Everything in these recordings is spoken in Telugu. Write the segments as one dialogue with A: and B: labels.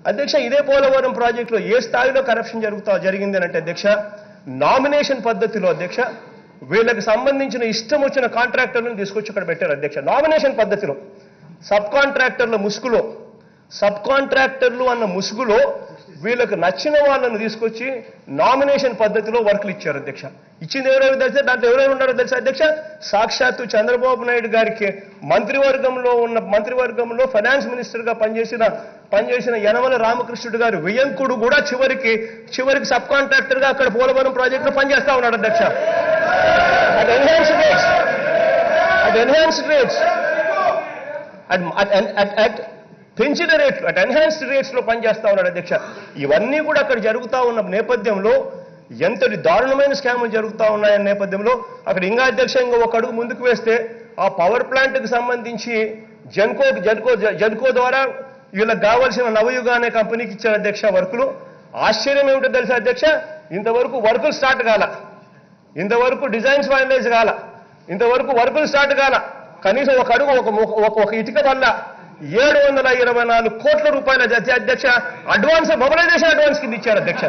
A: అధ్యక్ష ఇదే పోలవరం ప్రాజెక్టులో ఏ స్థాయిలో కరప్షన్ జరుగుతా జరిగింది అని అంటే అధ్యక్ష నామినేషన్ పద్ధతిలో అధ్యక్ష వీళ్ళకి సంబంధించిన ఇష్టం వచ్చిన కాంట్రాక్టర్లను తీసుకొచ్చి ఇక్కడ పెట్టారు అధ్యక్ష నామినేషన్ పద్ధతిలో సబ్ కాంట్రాక్టర్ల ముసుగులో సబ్ కాంట్రాక్టర్లు అన్న ముసుగులో వీళ్ళకి నచ్చిన వాళ్ళను తీసుకొచ్చి నామినేషన్ పద్ధతిలో వర్కులు ఇచ్చారు అధ్యక్ష ఇచ్చింది ఎవరెవరు తెలిసే దాంట్లో ఎవరెవరు ఉన్నారో తెలుసా అధ్యక్ష సాక్షాత్తు చంద్రబాబు నాయుడు గారికి మంత్రివర్గంలో ఉన్న మంత్రివర్గంలో ఫైనాన్స్ మినిస్టర్ గా పనిచేసిన పనిచేసిన యనమల రామకృష్ణుడు గారు వియంకుడు కూడా చివరికి చివరికి సబ్ కాంట్రాక్టర్ గా అక్కడ పోలవరం ప్రాజెక్టులో పనిచేస్తా ఉన్నాడు అధ్యక్ష at enhanced rates. At enhanced rates. At, at, at, at పెంచిన రేట్లు అట్ ఎన్హాన్స్డ్ రేట్స్ లో పనిచేస్తా ఉన్నాడు అధ్యక్ష ఇవన్నీ కూడా అక్కడ జరుగుతా ఉన్న నేపథ్యంలో ఎంతటి దారుణమైన స్కాములు జరుగుతా ఉన్నాయన్న నేపథ్యంలో అక్కడ ఇంకా అధ్యక్ష ఇంకా ఒక అడుగు ముందుకు వేస్తే ఆ పవర్ ప్లాంట్ కి సంబంధించి జన్కో జన్కో జన్కో ద్వారా వీళ్ళకి కావాల్సిన నవయుగ అనే కంపెనీకి ఇచ్చారు అధ్యక్ష వర్కులు ఆశ్చర్యం ఏమిటో తెలుసా అధ్యక్ష ఇంతవరకు వర్కులు స్టార్ట్ కాల ఇంతవరకు డిజైన్స్ ఫైనలైజ్ కాల ఇంతవరకు వర్కులు స్టార్ట్ కాల కనీసం ఒక అడుగు ఒక ఒక- ఒక ఇటుక వల్ల ఏడు వందల ఇరవై నాలుగు కోట్ల రూపాయల జ- అధ్యక్ష అడ్వాన్స్ మొబిలైజేషన్ అడ్వాన్స్ కింద ఇచ్చారు అధ్యక్ష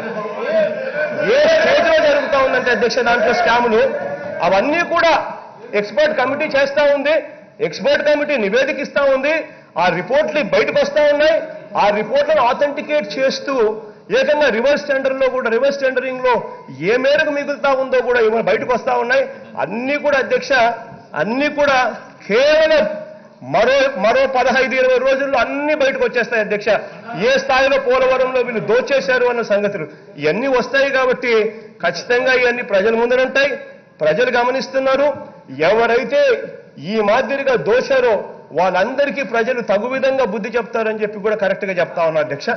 A: ఏ స్టేజ్లో జరుగుతా ఉందంటే అధ్యక్ష దాంట్లో స్కాములు అవన్నీ కూడా ఎక్స్పర్ట్ కమిటీ చేస్తా ఉంది ఎక్స్పర్ట్ కమిటీ నివేదిక ఇస్తా ఉంది ఆ రిపోర్ట్లు బయటకు వస్తా ఉన్నాయి ఆ రిపోర్ట్లను ఆథెంటికేట్ చేస్తూ ఏకంగా రివర్స్ టెండర్ లో కూడా రివర్స్ టెండరింగ్ లో ఏ మేరకు మిగులుతా ఉందో కూడా ఇవాళ బయటకు వస్తా ఉన్నాయి అన్ని కూడా అధ్యక్ష అన్ని కూడా కేవలం మరో మరో పదహైదు ఇరవై రోజుల్లో అన్ని బయటకు వచ్చేస్తాయి అధ్యక్ష ఏ స్థాయిలో పోలవరంలో వీళ్ళు దోచేశారు అన్న సంగతులు ఇవన్నీ వస్తాయి కాబట్టి ఖచ్చితంగా ఇవన్నీ ప్రజల ముందరుంటాయి ప్రజలు గమనిస్తున్నారు ఎవరైతే ఈ మాదిరిగా దోశారో వాళ్ళందరికీ ప్రజలు తగు విధంగా బుద్ధి చెప్తారని చెప్పి కూడా కరెక్ట్ గా చెప్తా ఉన్నారు అధ్యక్ష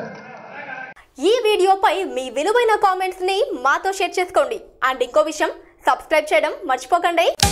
B: ఈ వీడియోపై మీ విలువైన కామెంట్స్ ని మాతో షేర్ చేసుకోండి అండ్ ఇంకో విషయం సబ్స్క్రైబ్ చేయడం మర్చిపోకండి